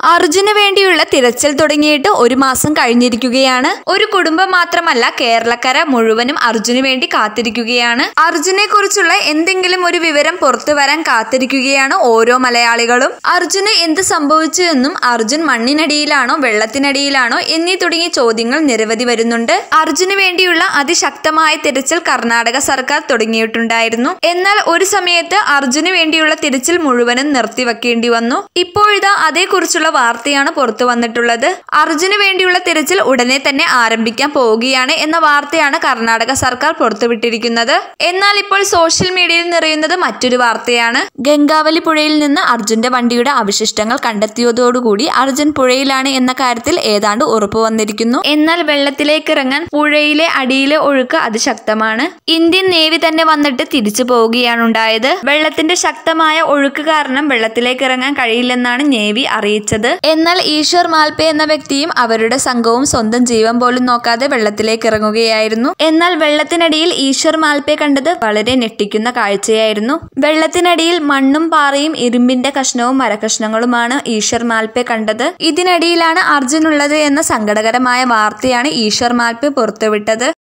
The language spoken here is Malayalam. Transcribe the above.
അർജുന് വേണ്ടിയുള്ള തിരച്ചിൽ തുടങ്ങിയിട്ട് ഒരു മാസം കഴിഞ്ഞിരിക്കുകയാണ് ഒരു കുടുംബം മാത്രമല്ല കേരളക്കര മുഴുവനും അർജുന് വേണ്ടി കാത്തിരിക്കുകയാണ് അർജുനെ കുറിച്ചുള്ള എന്തെങ്കിലും ഒരു വിവരം പുറത്തു വരാൻ കാത്തിരിക്കുകയാണ് ഓരോ മലയാളികളും അർജുന് എന്ത് സംഭവിച്ചു എന്നും അർജുൻ മണ്ണിനടിയിലാണോ വെള്ളത്തിനടിയിലാണോ എന്നീ തുടങ്ങിയ ചോദ്യങ്ങൾ നിരവധി വരുന്നുണ്ട് അർജുന് വേണ്ടിയുള്ള അതിശക്തമായ തിരച്ചിൽ കർണാടക സർക്കാർ തുടങ്ങിയിട്ടുണ്ടായിരുന്നു എന്നാൽ ഒരു സമയത്ത് അർജുന് വേണ്ടിയുള്ള തിരച്ചിൽ മുഴുവനും നിർത്തിവെക്കേണ്ടി വന്നു ഇപ്പോഴിതാ അതേക്കുറിച്ചുള്ള വാർത്തയാണ് പുറത്തു വന്നിട്ടുള്ളത് അർജുന് വേണ്ടിയുള്ള തിരച്ചിൽ ഉടനെ തന്നെ ആരംഭിക്കാൻ പോവുകയാണ് എന്ന വാർത്തയാണ് കർണാടക സർക്കാർ പുറത്തുവിട്ടിരിക്കുന്നത് എന്നാൽ ഇപ്പോൾ സോഷ്യൽ മീഡിയയിൽ നിറയുന്നത് മറ്റൊരു വാർത്തയാണ് ഗംഗാവലി പുഴയിൽ നിന്ന് അർജുന്റെ വണ്ടിയുടെ അവശിഷ്ടങ്ങൾ കണ്ടെത്തിയതോടുകൂടി അർജുൻ പുഴയിലാണ് എന്ന കാര്യത്തിൽ ഏതാണ്ട് ഉറപ്പു വന്നിരിക്കുന്നു എന്നാൽ വെള്ളത്തിലേക്ക് ഇറങ്ങാൻ പുഴയിലെ അടിയിലെ ഒഴുക്ക് അതിശക്തമാണ് ഇന്ത്യൻ നേവി തന്നെ വന്നിട്ട് തിരിച്ചു പോവുകയാണ് ഉണ്ടായത് വെള്ളത്തിന്റെ ശക്തമായ ഒഴുക്ക് കാരണം വെള്ളത്തിലേക്ക് ഇറങ്ങാൻ കഴിയില്ലെന്നാണ് നേവി അറിയിച്ചത് എന്നാൽ ഈശ്വർ മാൽപേ എന്ന വ്യക്തിയും അവരുടെ സംഘവും സ്വന്തം ജീവൻ പോലും നോക്കാതെ വെള്ളത്തിലേക്ക് ഇറങ്ങുകയായിരുന്നു എന്നാൽ വെള്ളത്തിനടിയിൽ ഈശ്വർ മാൽപേ കണ്ടത് വളരെ ഞെട്ടിക്കുന്ന കാഴ്ചയായിരുന്നു വെള്ളത്തിനടിയിൽ മണ്ണും പാറയും ഇരുമ്പിന്റെ കഷ്ണവും മരകഷ്ണങ്ങളുമാണ് ഈശ്വർ മാൽപേ കണ്ടത് ഇതിനടിയിലാണ് അർജുൻ ഉള്ളത് എന്ന സങ്കടകരമായ വാർത്തയാണ് ഈശ്വർ മാൽപേ പുറത്തുവിട്ടത്